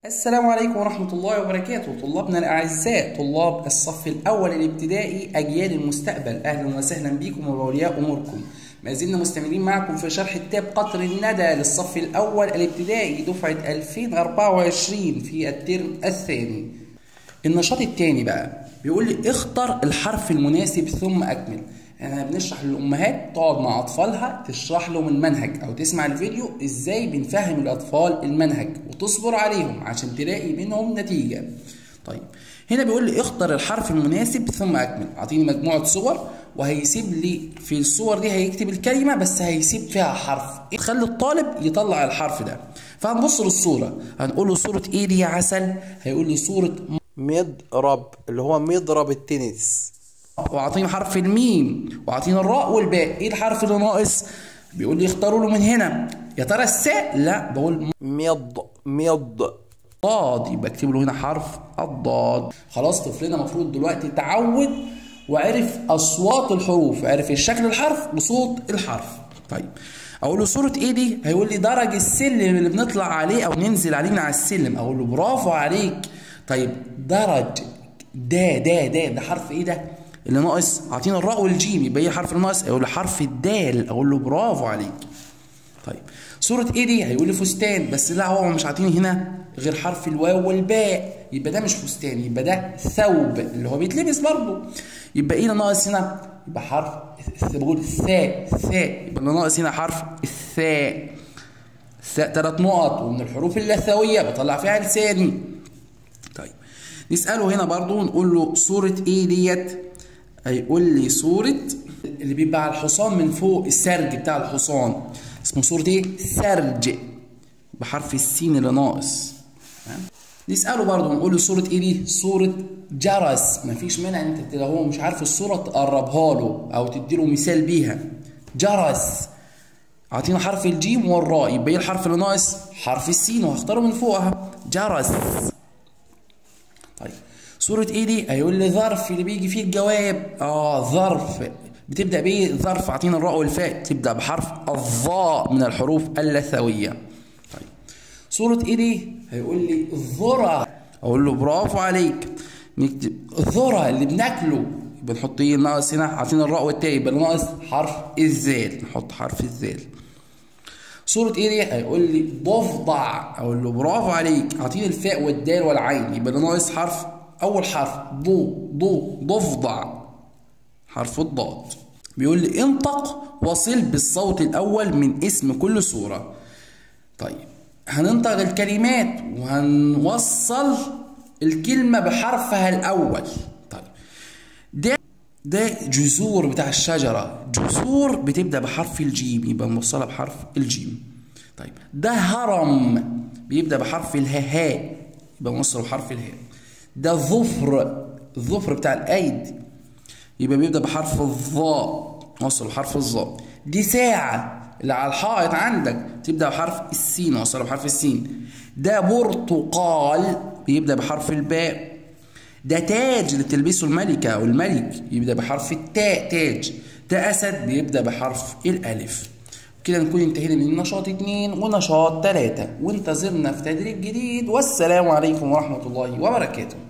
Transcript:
السلام عليكم ورحمة الله وبركاته طلابنا الأعزاء طلاب الصف الأول الابتدائي أجيال المستقبل أهلا وسهلا بكم وبأولياء أموركم ما زلنا مستمرين معكم في شرح كتاب قطر الندى للصف الأول الابتدائي دفعة 2024 في الترم الثاني النشاط الثاني بقى بيقول لي اختر الحرف المناسب ثم أكمل احنا بنشرح للامهات تقعد مع اطفالها تشرح لهم المنهج او تسمع الفيديو ازاي بنفهم الاطفال المنهج وتصبر عليهم عشان تلاقي منهم نتيجه طيب هنا بيقول لي اختر الحرف المناسب ثم اكمل اعطيني مجموعه صور وهيسيب لي في الصور دي هيكتب الكلمه بس هيسيب فيها حرف تخلي الطالب يطلع الحرف ده فهنبص للصوره هنقول له صوره ايه دي يا عسل هيقول لي صوره مضرب اللي هو مضرب التنس واعطيني حرف الميم واعطيني الراء والباء ايه الحرف اللي ناقص بيقول لي اختاروا له من هنا يا ترى الساء لا بقول مض مض ضاد يبقى اكتب له هنا حرف الضاد خلاص طفلنا المفروض دلوقتي تعود وعرف اصوات الحروف عرف الشكل الحرف وصوت الحرف طيب اقول له صوره ايه دي هيقول لي درج السلم اللي بنطلع عليه او ننزل عليه من على السلم اقول له برافو عليك طيب درج ده ده ده ده حرف ايه ده اللي ناقص اعطينا الراء والجيم يبقى ايه الحرف اللي ناقص اقول له حرف الدال اقول له برافو عليك طيب صورة ايه دي هيقول لي فستان بس لا هو مش عاطيني هنا غير حرف الواو والباء يبقى ده مش فستان يبقى ده ثوب اللي هو بيتلبس برضه يبقى ايه اللي ناقص هنا يبقى حرف بقول ثاء ثاء يبقى اللي ناقص هنا حرف الثاء الثاء ثلاث نقط ومن الحروف اللثويه بطلع فيها لساني طيب نساله هنا برضه نقول له صورة ايه ديت هيقول لي صورة اللي بيبقى على الحصان من فوق السرج بتاع الحصان اسمه صورة ايه؟ سرج بحرف السين اللي ناقص نسأله برضه نقول له صورة ايه دي؟ صورة جرس مفيش مانع ان انت لو هو مش عارف الصورة تقربها له او تديله مثال بيها جرس اعطينا حرف الجيم والراء يبقى ايه الحرف اللي ناقص؟ حرف السين وهختاره من فوقها جرس طيب صورة ايه دي؟ هيقول لي ظرف اللي بيجي فيه الجواب اه ظرف بتبدأ بايه؟ ظرف اعطينا الراء والفاء تبدأ بحرف الظاء من الحروف اللثوية طيب صورة ايه دي؟ هيقول لي ذرة اقول له برافو عليك نكتب ذرة اللي بناكله يبقى نحط ايه ناقص هنا اعطينا الراء والتاء يبقى ناقص حرف الذال نحط حرف الذال صورة ايه دي؟ هيقول لي ضفدع اقول له برافو عليك اعطيني الفاء والدال والعين يبقى ناقص حرف اول حرف ضو ضو ضفدع حرف الضاد بيقول لي انطق وصل بالصوت الاول من اسم كل صورة طيب هننطق الكلمات وهنوصل الكلمة بحرفها الاول طيب ده ده جذور بتاع الشجرة جذور بتبدأ بحرف الجيم يبقى موصلها بحرف الجيم طيب ده هرم بيبدأ بحرف الهاء يبقى موصله بحرف الهاء ده ظفر الظفر بتاع الايد يبقى بيبدا بحرف الظاء وصل بحرف الظاء دي ساعة اللي على الحائط عندك تبدا بحرف السين وصل بحرف السين ده برتقال بيبدا بحرف الباء ده تاج اللي تلبسه الملكة أو الملك يبدأ بحرف التاء تاج ده أسد بيبدأ بحرف الألف كده نكون انتهينا من نشاط اتنين ونشاط تلاتة وانتظرنا في تدريب جديد والسلام عليكم ورحمة الله وبركاته